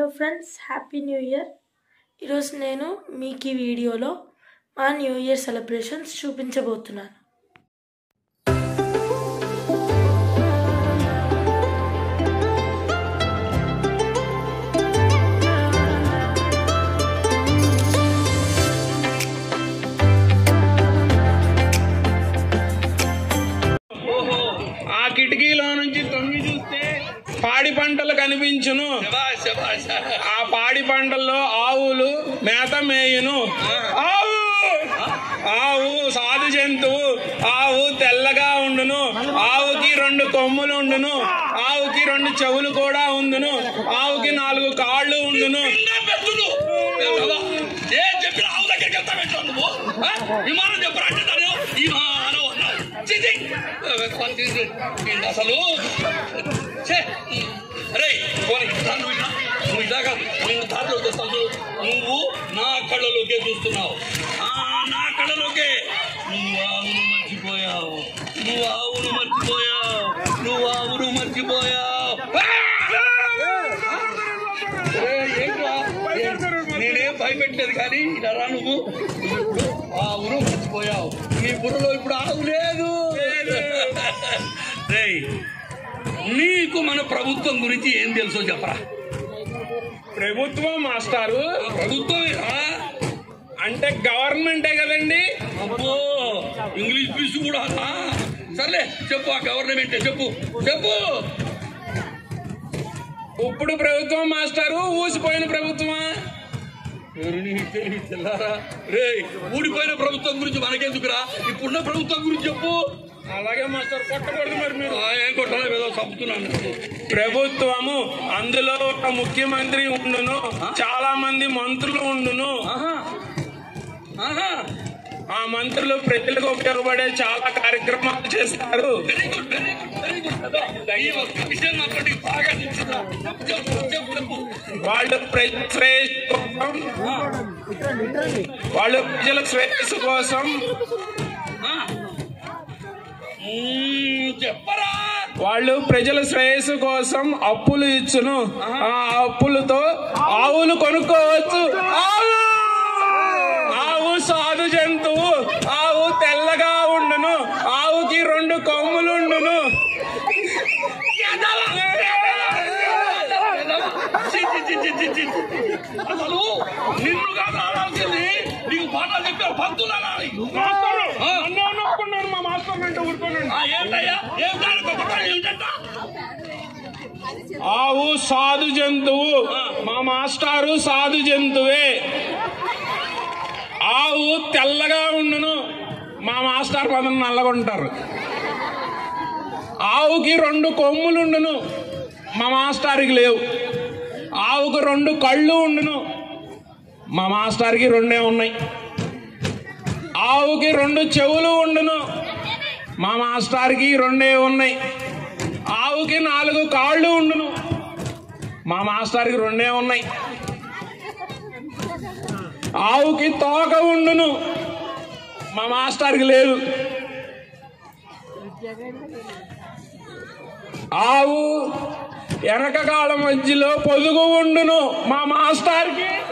Hello friends happy new year ఈరోజు నేను మీకు ఈ వీడియోలో మా న్యూ ఇయర్ సెలబ్రేషన్స్ చూపించబోతున్నాను ఓహో ఆ కిటికీలో నుంచి తొంగి చూస్తే పాడి పంటలు కనిపించును ఆ పాడి పంటల్లో ఆవులు మేత మేయును ఆవు ఆవు సాధు జంతువు ఆవు తెల్లగా ఉండును ఆవుకి రెండు కొమ్ములు ఉండును ఆవుకి రెండు చెవులు కూడా ఉండును ఆవుకి నాలుగు కాళ్ళు ఉండును ఏం చెప్పిన ఆవు దగ్గరికి వెళ్తా పెట్టు నువ్వు ఆ? విమానం చెప్పరా అంటే దాని విమానం అన్నావు ఛీ, ఛీ. ఏంటి అసలు ఛే. అరే పోనీ రా నువ్వు ఇట్లా నువ్వు ఇట్లా కాదు నేను దారిలో వస్తాను చూడు నువ్వు నా కళ్ళలోకే చూస్తున్నావు ఆ, నా కళ్ళలోకే నువ్వు ఆవును మర్చిపోయావు నువ్వు ఆవును మర్చిపోయావు నువ్వు ఆవును మర్చిపోయావు ఆ! ఏయ్, ఏంట్రా? నేనేం భయపెట్టలేదు కానీ ఇలా రా నువ్వు నువ్వు ఇప్పుడు ఆ ఊరు మర్చిపోయావు నీ బుర్రలో ఇప్పుడు ఆవు లేదు రేయ్, నీకు మన ప్రభుత్వం గురించి ఏం తెలుసో చెప్పరా ప్రభుత్వం మాస్టారు ప్రభుత్వం అంటే గవర్నమెంటే కదండి అబ్బో ఇంగ్లీష్ పీసు కూడా ఆ, సర్లే చెప్పు ఆ గవర్నమెంట్ చెప్పు చెప్పు ఇప్పుడు ప్రభుత్వం మాస్టారు ఊసిపోయిన ప్రభుత్వమా ఎవరిని తెలివి తెల్లారా రే ఊడిపోయిన ప్రభుత్వం గురించి మనకెందుకురా ఇప్పుడున్న ప్రభుత్వం గురించి చెప్పు అలాగే మాస్టర్ కొట్టకూడదు మరి మీరు ఆ, ఏం కొట్టాలి ఏదో చంపుతున్నాను ప్రభుత్వము అందులో ఒక ముఖ్యమంత్రి ఉండును చాలా మంది మంత్రులు ఉండును ఆహా ఆహా ఆ మంత్రులు ప్రజలకు ఉపయోగపడే చాలా కార్యక్రమాలు చేస్తారు very good very good very good ఈ ఒక్క విషయం నాతోటి బాగా నచ్చిందా చెప్పు చెప్పు చెప్పు చెప్పు వాళ్ళు ప్రజల శ్రేయస్సు కోసం వాళ్ళు ప్రజల శ్రేయస్సు కోసం ఆ. మ్మ్, చెప్పరా వాళ్ళు ప్రజల శ్రేయస్సు కోసం అప్పులు ఇచ్చును ఆ అప్పులతో ఆవులు కొనుక్కోవచ్చు ఆవు ఆవు సాధు జంతువు ఆవు తెల్లగా ఉండును ఆవుకి రెండు కొమ్ములుండును చి, చి, చి, చి, చి, చి. అసలు నిన్ను కాదు ఆడాల్సింది నీకు పాఠాలు చెప్పారు పంతులు అనాలి ఆ. మా మాస్టర్ అంటే ఊరుకోనండి ఆ, ఏంటయ్యా ఏం దాని గొప్పతనం ఏమిటంట ఆవు సాధు జంతువు మా మాస్టారు సాధు జంతువే ఆవు తెల్లగా ఉండును మా మాస్టర్ పదం నల్లగొంటారు ఆవుకి రెండు కొమ్ములుండును మా మాస్టార్కి లేవు ఆవుకు రెండు కళ్ళు ఉండును మా మాస్టార్కి రెండే ఉన్నాయి ఆవుకి రెండు చెవులు ఉండును మా మాస్టార్కి రెండే ఉన్నాయి ఆవుకి నాలుగు కాళ్ళు ఉండును మా మాస్టర్కి రెండే ఉన్నాయి ఆవుకి తోక ఉండును మా మాస్టర్కి లేదు ఆవు వెనక కాళ్ళ మధ్యలో పొదుగు ఉండును మా మాస్టర్కి